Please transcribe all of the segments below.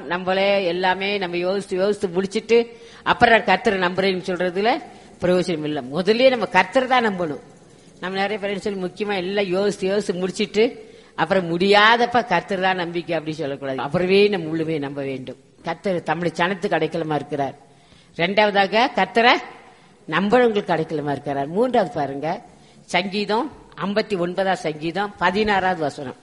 நம்மளே எல்லாமே நம்ம யோசித்து யோசித்து முடிச்சிட்டு அப்புறம் கர்த்தரை நம்புறேன்னு சொல்றதுல பிரயோஜனம் இல்லை முதல்லயே நம்ம கர்த்தரை தான் நம்பணும் நம்ம நிறைய பேர் சொல்லி முக்கியமா எல்லாம் யோசித்து யோசித்து முடிச்சிட்டு அப்புறம் முடியாதப்ப கர்த்தர் தான் நம்பிக்கை அப்படி சொல்லக்கூடாது அப்புறமே நம்ம முழுமே நம்ப வேண்டும் கர்த்தர் தமிழ் சனத்துக்கு அடைக்கலமா இருக்கிறார் ரெண்டாவதாக கர்த்தரை நம்புறவங்களுக்கு அடைக்கலமா இருக்கிறார் மூன்றாவது பாருங்க சங்கீதம் ஐம்பத்தி ஒன்பதாம் சங்கீதம் பதினாறாவது வசனம்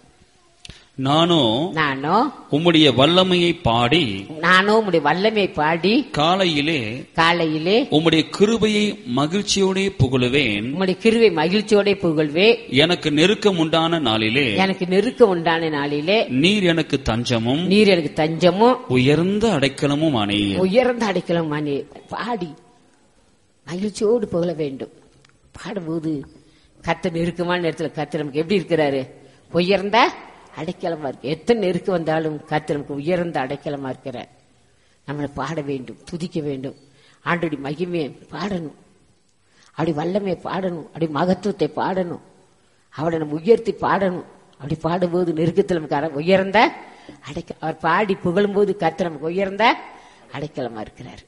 நானோ நானும் உம்முடைய வல்லமையை பாடி நானும் உம்முடைய வல்லமை பாடி காலையிலே காலையிலே உம்முடைய கிருபையை மகிழ்ச்சியோடே புகழுவேன் உம்முடைய கிருவை மகிழ்ச்சியோட புகழ்வே எனக்கு நெருக்கம் உண்டான நாளிலே எனக்கு நெருக்கம் உண்டான நாளிலே நீர் எனக்கு தஞ்சமும் நீர் எனக்கு தஞ்சமும் உயர்ந்த அடைக்கலமும் ஆனீர் உயர்ந்த அடைக்கலம் மணி பாடி மகிழ்ச்சியோடு புகழ வேண்டும் பாடும்போது கத்த நெருக்கமான நேரத்தில் கத்த நமக்கு எப்படி இருக்கிறாரு உயர்ந்த அடைக்கலமா இருக்கு எத்தனை நெருக்கம் வந்தாலும் கத்த நமக்கு உயர்ந்த அடைக்கலமா இருக்கிறார் நம்மளை பாட வேண்டும் துதிக்க வேண்டும் ஆண்டோடி மகிமையை பாடணும் அப்படி வல்லமையை பாடணும் அப்படி மகத்துவத்தை பாடணும் அவளை நம்ம உயர்த்தி பாடணும் அப்படி பாடும்போது நெருக்கத்தில் நமக்கு அர- உயர்ந்த அடைக்க அவர் பாடி புகழும்போது கர்த்தர் நமக்கு உயர்ந்த அடைக்கலமா இருக்கிறார்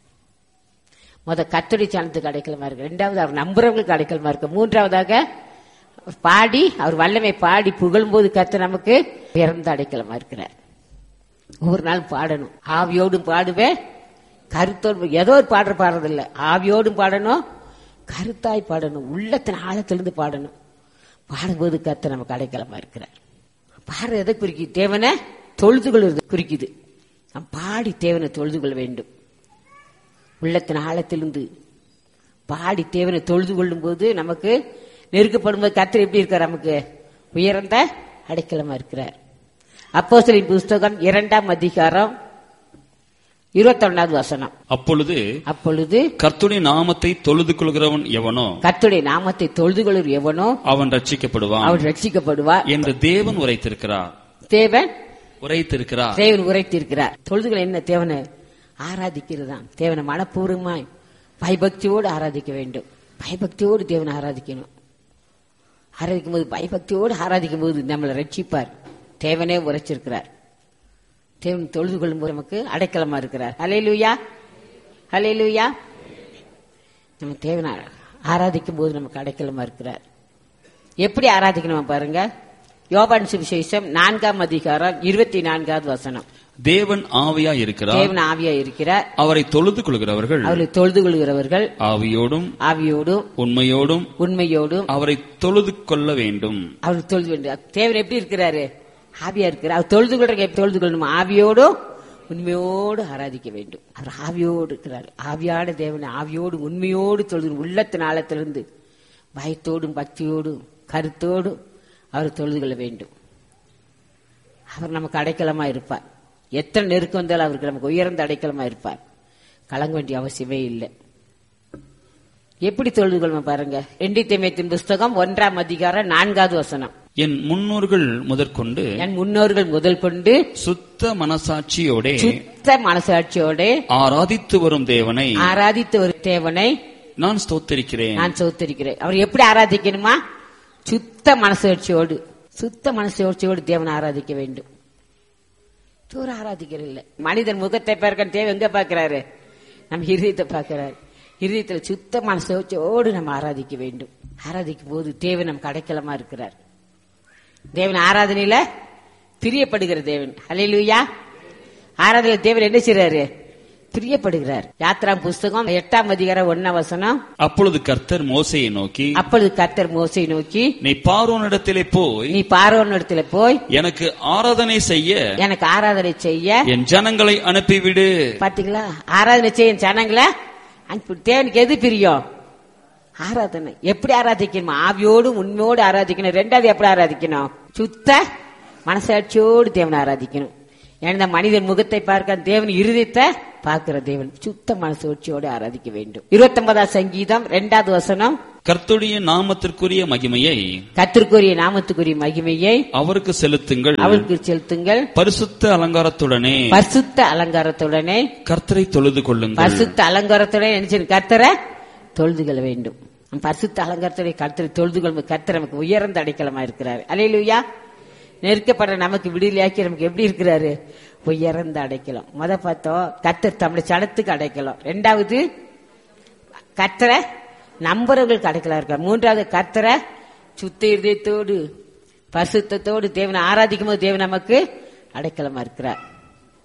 முத கத்தடி சாணத்துக்கு அடைக்கலமா இருக்கு ரெண்டாவது அவர் நம்புறவங்களுக்கு அடைக்கலமா இருக்கு மூன்றாவதாக அவர் பாடி அவர் வல்லமை பாடி புகழும்போது கர்த்தர் நமக்கு உயர்ந்த அடைக்கலமா இருக்கிறார் ஒவ்வொரு நாளும் பாடணும் ஆவியோடும் பாடுவேன் கருத்தோடு ஏதோ ஒரு பாடுற பாடுறதில்ல ஆவியோடும் பாடணும் கருத்தாய் பாடணும் உள்ளத்தின் ஆழத்திலிருந்து பாடணும் பாடும்போது கர்த்தர் நமக்கு அடைக்கலமா இருக்கிறார் பாடுற எதை குறிக்குது தேவனை தொழுது கொள்வது குறிக்குது நாம் பாடி தேவனை தொழுது கொள்ள வேண்டும் உள்ளத்தின் ஆழத்திலிருந்து பாடி தேவனை தொழுது கொள்ளும் போது நமக்கு நெருக்கப்படும்போது கர்த்தர் எப்படி இருக்கார் நமக்கு உயர்ந்த அடைக்கலமா இருக்கிறார் அப்போஸ்தலரின் புஸ்தகம் இரண்டாம் அதிகாரம் இருபத்தொன்னாவது வசனம் அப்பொழுது அப்பொழுது கர்த்துடைய நாமத்தை தொழுது கொள்கிறவன் எவனோ கர்த்தருடைய நாமத்தை தொழுது கொள்ளும் எவனோ அவன் ரட்சிக்கப்படுவான் அவர் ரட்சிக்கப்படுவார் என்று தேவன் உரைத்திருக்கிறார் தேவன் உரைத்திருக்கிறார் தேவன் உரைத்திருக்கிறார் தொழுதுகள் என்ன தேவனை ஆராதிக்கிறதாம் தேவனை மனப்பூர்வமாய் பயபக்தியோடு ஆராதிக்க வேண்டும் பயபக்தியோடு தேவனை ஆராதிக்கணும் ஆராதிக்கும் போது பயபக்தியோடு ஆராதிக்கும் போது நம்மளை ரட்சிப்பார் தேவனே உரைச்சிருக்கிறார் தேவன் தொழுது கொள்ளும்போது நமக்கு அடைக்கலமா இருக்கிறார் ஹalleluya ஹalleluya நம்ம தேவனை ஆராதிக்கும் போது நமக்கு அடைக்கலமா இருக்கிறார் எப்படி ஆராதிக்கணும் பாருங்க யோபான் சுவிசேஷம் நான்காம் அதிகாரம் இருபத்தி நான்காவது வசனம் தேவன் ஆவியா இருக்கிறார் தேவன் ஆவியா இருக்கிறார் அவரை தொழுது கொள்கிறவர்கள் அவரை தொழுது கொள்கிறவர்கள் ஆவியோடும் ஆவியோடும் உண்மையோடும் உண்மையோடும் அவரை தொழுது கொள்ள வேண்டும் அவர் தொழுது வேண்டும் தேவன் எப்படி இருக்கிறாரு ஆவியா இருக்கிறார் அவர் தொழுது கொள்றதுக்கு எப்படி தொழுது கொள்ளணும் ஆவியோடும் உண்மையோடு ஆராதிக்க வேண்டும் அவர் ஆவியோடு இருக்கிறார் ஆவியான தேவனை ஆவியோடு உண்மையோடு தொழுது உள்ளத்தின் ஆழத்திலிருந்து பயத்தோடும் பக்தியோடும் கருத்தோடும் அவர் தொழுது கொள்ள வேண்டும் அவர் நமக்கு அடைக்கலமா இருப்பார் எத்தனை நெருக்கம் வந்தாலும் அவருக்கு நமக்கு உயர்ந்த அடைக்கலமா இருப்பார் கலங்க வேண்டிய அவசியமே இல்லை எப்படி தொழுது கொள்ளும் பாருங்க ரெண்டி தேமத்தின் புஸ்தகம் ஒன்றாம் அதிகாரம் நான்காவது வசனம் என் முன்னோர்கள் முதற்கொண்டு என் முன்னோர்கள் முதல் கொண்டு சுத்த மனசாட்சியோடே சுத்த மனசாட்சியோட ஆராதித்து வரும் தேவனை ஆராதித்து ஒரு தேவனை நான் ஸ்தோத்தரிக்கிறேன் நான் சோத்தரிக்கிறேன் அவர் எப்படி ஆராதிக்கணுமா சுத்த மனசாட்சியோடு சுத்த மனசாட்சியோடு தேவனை ஆராதிக்க வேண்டும் தூர ஆராதிக்கிறது இல்ல மனிதன் முகத்தை பார்க்க தேவை எங்க பார்க்கிறாரு நம்ம இருதயத்தை பார்க்கிறாரு இருதயத்துல சுத்த மனசாட்சியோடு நம்ம ஆராதிக்க வேண்டும் ஆராதிக்கும் போது தேவன் நமக்கு அடைக்கலமா இருக்கிறார் தேவன் ஆராதனையில பிரியப்படுகிற தேவன் ஹalleluya ஆராதனை தேவன் என்ன செய்றாரு பிரியப்படுகிறார் யாத்ரா புஸ்தகம் எட்டாம் அதிகாரம் ஒன்னாம் வசனம் அப்பொழுது கர்த்தர் மோசையை நோக்கி அப்பொழுது கர்த்தர் மோசை நோக்கி நீ பார்வோனிடத்திலே போய் நீ பார்வோன் இடத்துல போய் எனக்கு ஆராதனை செய்ய எனக்கு ஆராதனை செய்ய என் ஜனங்களை அனுப்பிவிடு பாத்தீங்களா ஆராதனை செய்ய ஜனங்களை அனுப்பி தேவனுக்கு எது பிரியம் ஆராதனை எப்படி ஆராதிக்கணும் ஆவியோடு உண்மையோடு ஆராதிக்கணும் ரெண்டாவது எப்படி ஆராதிக்கணும் சுத்த மனசாட்சியோடு தேவனை ஆராதிக்கணும் ஏன்னா மனிதன் முகத்தை பார்க்க தேவன் இருதயத்தை பார்க்கிற தேவன் சுத்த மனசாட்சியோடு ஆராதிக்க வேண்டும் இருபத்தொன்பதாம் சங்கீதம் ரெண்டாவது வசனம் கர்த்தருடைய நாமத்திற்குரிய மகிமையை கத்திற்குரிய நாமத்துக்குரிய மகிமையை அவருக்கு செலுத்துங்கள் அவருக்கு செலுத்துங்கள் பரிசுத்த அலங்காரத்துடனே பரிசுத்த அலங்காரத்துடனே கர்த்தரை தொழுது கொள்ளுங்கள் பரிசுத்த அலங்காரத்துடன் நினைச்சு கர்த்தரை தொழுது கொள்ள வேண்டும் நம் பரிசுத்த அலங்காரத்துடைய கர்த்தரை தொழுது கொள்ளும் கர்த்தர் நமக்கு உயர்ந்த அடைக்கலமா இருக்கிறார் அலையிலுயா நெருக்கப்படுற நமக்கு விடுதலையாக்கி நமக்கு எப்படி இருக்கிறாரு உயர்ந்த அடைக்கலாம் முத பார்த்தோம் கத்தர் தமிழ் சடத்துக்கு அடைக்கலாம் ரெண்டாவது கத்தரை நம்புறவங்களுக்கு அடைக்கலாம் இருக்கார் மூன்றாவது கத்தரை சுத்த இருதயத்தோடு பரிசுத்தத்தோடு தேவனை ஆராதிக்கும் போது தேவன் நமக்கு அடைக்கலமா இருக்கிறார்